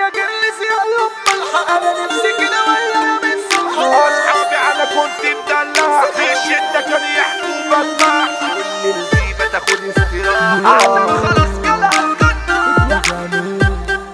يا جلس يا يوم الحق انا نفسي كده ولا من صبح واصحابي انا كنت مدلع في الشده كان يحكوا بسمع واللي الغيبه تاخد استراحه عشان خلاص كده هتكون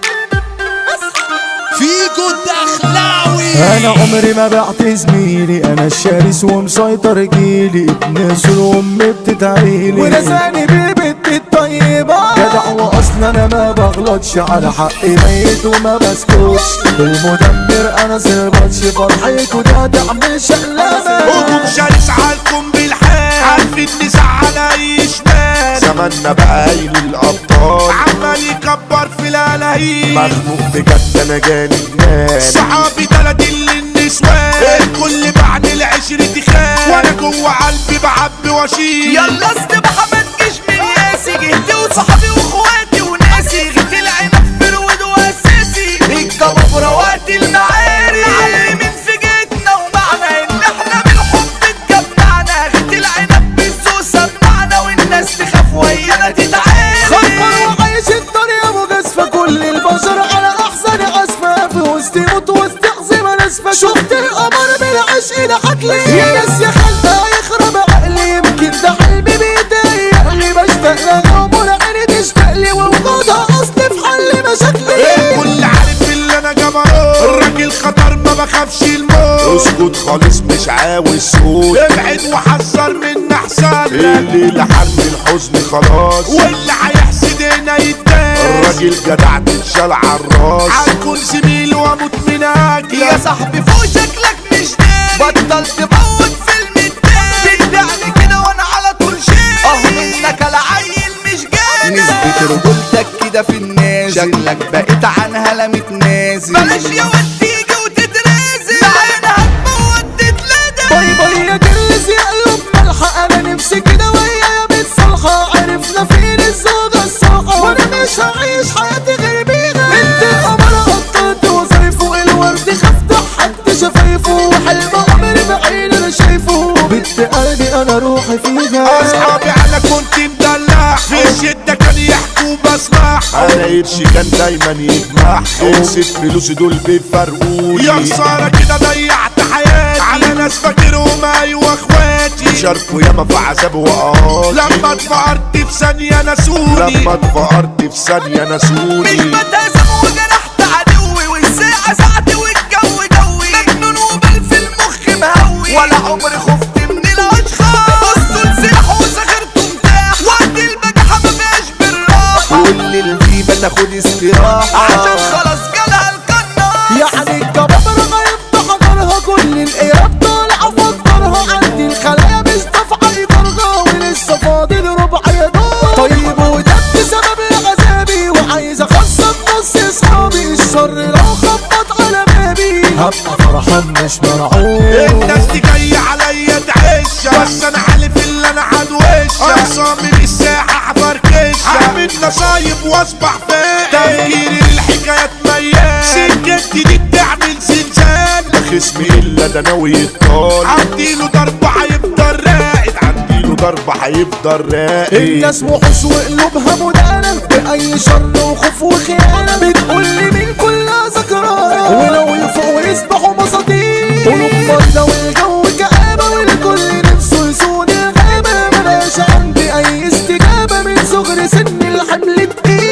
فيكو الدخلاوي انا عمري ما بعت زميلي انا الشرس ومسيطر جيلي ابن الام بتدعيلي ولساني بالبت الطيبة جدع واصلا انا ما بغلطش على حقي ميت وما بسكتش المدمر انا سربتش فرحيكوا ده تعمل شقلبة هجوم شرس عالكم بالحال عارفين نزعل اي شمال زماننا بقى قايل الابطال عمال يكبر في الالهيل مخنوق بجد انا جاني جنان صحابي تلاتين للنسوان الكل بعد العشرة خان وانا جوه قلبي بعبي واشيل يلا استبحى ما تجيش من ياسي جهتي وصحابي واخواتي وناسي غيت العنب فرود واساسي الجبابرة وقت المعاري معلمين في جيتنا ومعنى ان احنا بالحب اتجمعنا غيت العنب بالذوق سمعنا والناس تخاف ويانا تتعاري خبر وعيش الدنيا مجازفة كل البشر على أحسن أسفة في وسط موت وسط عزيمة ناسفة شفت القمر بالعشق لحكلي يا ناس يا خالتها يخرب عقلي يمكن ده حلمي بيضايقني بشتاق لها والعين تشتاق لي ووجودها أصل في حل مشاكلي الكل عارف اللي انا جبروت الراجل خطر ما بخافش الموت اسكت خالص مش عاوز صوت ابعد وحذر من احسن اللي لحن الحزن خلاص واللي هيحسد هنا يتداس الراجل جدع تتشال عالراس هنكون زميل واموت من اجلك يا صاحبي فوق شكلك مش ناجي بطل تموت فيلم التاني بتدعني كده وانا على طول شيء اه منك العيل مش جاي نسبة رجولتك كده في الناس شكلك بقيت عنها لا متنازل بلاش يا واد تيجي وتترازل بعينها هتموت تتلدى باي باي يا جلس يا قلوب ملحق انا نفسي كده ويا بيت صالحة عرفنا فين الزوجة الصالحة وانا مش هعيش حياتي غير بيها انت القمر قطعت وظريفه الورد خفت حد شفايفه وحلم عمري بعين انا شايفه بنت قلبي انا روحي فيها اصحابي انا كنت مدلع في الشده كان يحكوا بسمع انا قرشي كان دايما يجمع خلصت فلوسي دول بيفرقوني يا خساره كده ضيعت حياتي على ناس فاكرهم ايوه اخواتي شاركوا ياما في عذاب وقاطي لما اتفقرت في ثانيه نسوني لما اتفقرت في ثانيه مش نسوني بتهزم وجرحت عدوي والساعة ساعتي والجو دوي مجنون وبال في المخ مهوي ولا عمري خفت من الاشخاص بصوا لسلاح وسخرته متاح وقت البجحة ما فيهاش بالراحة واللي الغيبه تاخد استراحه عشان خلاص جالها القناص يعني الجبابرة غيبت حجرها كل القياب طالعة فكرها عندي الخلايا مش دافعة إيجارها ولسه فاضل ربع يا دور طيب وده بسبب عذابي وعايز أخسر نص أصحابي الشر لو خبط على بابي هبقى فرحان مش مرعوب الناس دي جاية عليا تعيشها بس انا حالف اللي انا هدوشها اقسامي بالساحة هفركشها هعمل نصايب واصبح فاهم تفكيري للحكايات ميال سكتي دي بتعمل زلزال خصمي الا ده ناوي يتطال عديله ضربة هيفضل راقد عديله ضربة هيفضل راقد الناس وحوش وقلوبها مدانة بأي شر وخوف وخيانة بتقول لي مين كلها ذكرى ولو يفوقوا يسبحوا مساطيل قلوب مرضى والجو كآبة والكل نفسه يسود الغابة مبقاش عندي أي استجابة من صغر سن الحمل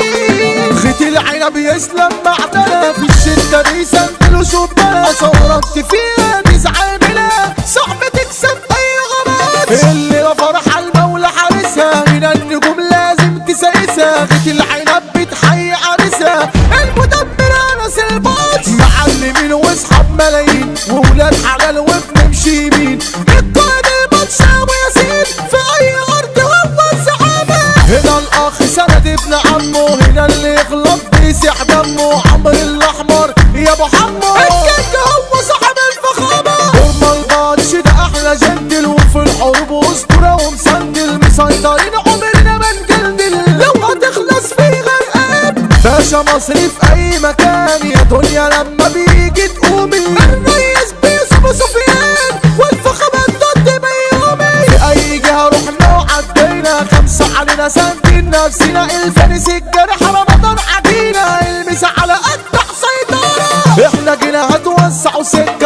تقيل خيط العنب يسلم معدنة في الشدة بيسندلوا شبانة صورت فيها تزعل منها صعب تكسب أي غرض اللي لا فرح المولى حارسها من النجوم لازم تسايسها غيت العنب بتحيي عرسها المدمر انس الباص معلمين واصحاب ملايين وولاد حلال وبنمشي يمين القائد البطشاوي ياسين في اي ارض هو الزعامه هنا الاخ سند ابن عمه هنا اللي يغلط بيسيح دمه عمرو الاحمر يا ابو حمو الكيك هو صاحب الفخامه هما الباتش ده احلى جندل وفي الحروب اسطوره ومسندل مسيطرين عمرنا ما نجلدل لو هتخلص في غرقان باشا مصري في اي مكان يا دنيا لما بيجي تقومي الريس بيسمو سفيان والفخامه ضد بيومي في اي جهه رحنا وعدينا خمسه علينا سندين نفسنا الفارس الجرح رمضان حكينا المسا على قد حسين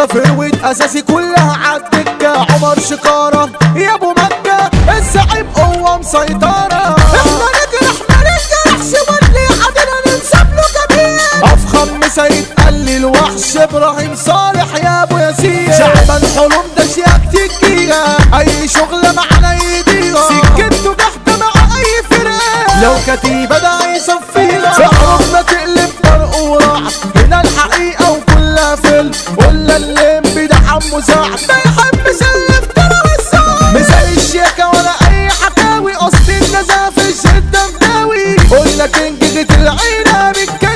مكة فروت اساسي كلها عالدكة عمر شكارة يا ابو مكة الزعيم قوة مسيطرة احنا نجرح ما نجرحش واللي عدنا ننسب له كبير افخم سيد قال لي الوحش ابراهيم صالح يا ابو ياسين شعبان حلوم ده شياكة الجيرة اي شغلة معانا يديرها سكته جحدة مع اي فرقة لو كتيبة ده يصفيها في حروبنا تقلب فرق ورعب هنا الحقيقة وكلها فيلم ولا الليمبي ده حمو سعد ما يحبش الافتراء والسعد مثال الشيكة ولا اي حكاوي اصل النزاف الشدة مداوي قلنا كنجة العيلة بالكاوي